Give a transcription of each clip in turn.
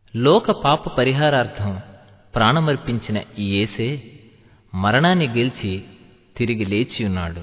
లోక పాప పరిహారార్థం ప్రాణమర్పించిన ఈ యేసే మరణాన్ని గెలిచి తిరిగి లేచి ఉన్నాడు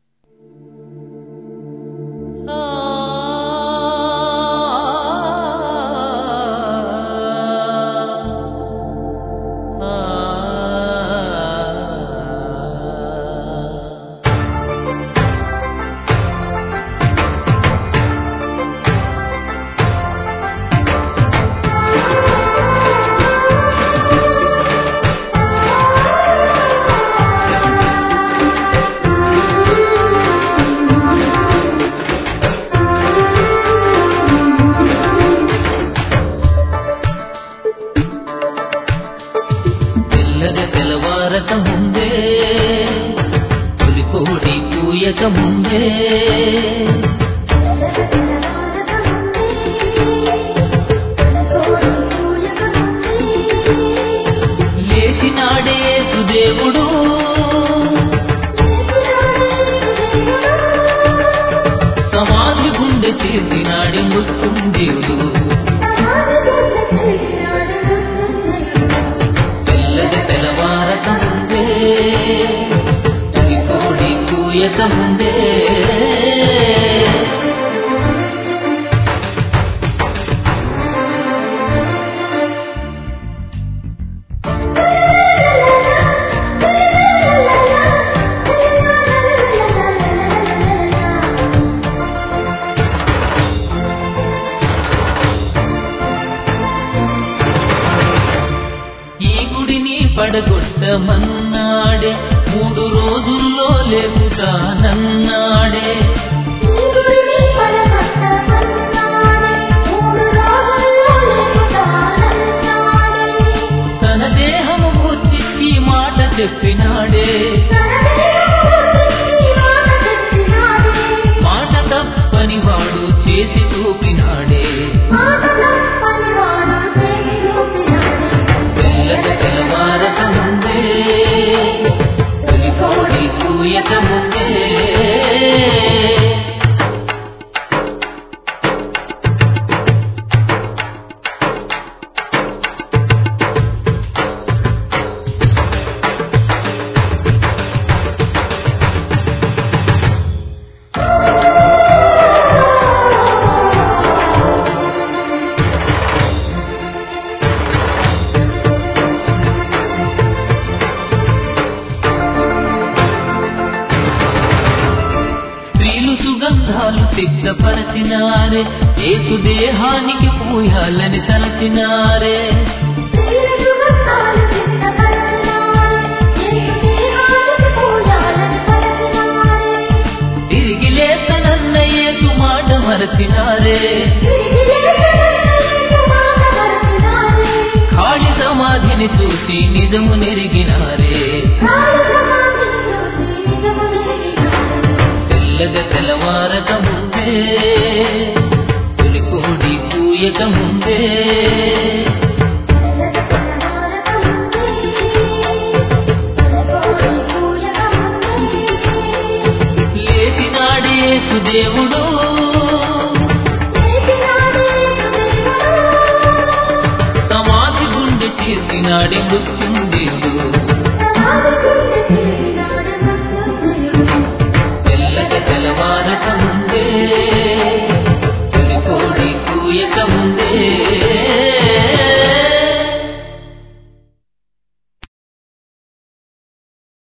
తెల్లగ తెలవారక ముందే తొలికోడి పూయక ముందే లేచినాడే సుదేవుడు సమాధి గుండె చేసినాడి మృత్యుందేవుడు తెల్లగ తెలవారక ముందే తొలికోడి పూయక ముందే ఈ గుడిని పడగొట్టమన్నాడే మూడు రోజుల్లో లేపుతానన్నాడే తన దేహము పూర్చి ఈ మాట చెప్పినాడే మాట తప్పని వాడు చేసి చూపినాడే తెల్లగ తెలవారక ముందే తొలికోడి పూయక ముందే స్త్రీలు సుగంధాలు సిద్ధపరచినారే ఏసు దేహానికి పూయాలని తలచినారే తిరిగి లేతనన్న ఏసు మాట మరచినారే ఖాళీ సమాధిని చూసి నిజము నెరిగినారే తెల్లగ తెలవారక ముందే తొలికోడి పూయక ముందే లేచినాడే సుదేవుడు సమాధి గుండె చేసినాడే మృత్యుందేవుడు తెల్లగ తెలవారక ముందే తొలికోడి పూయక ముందే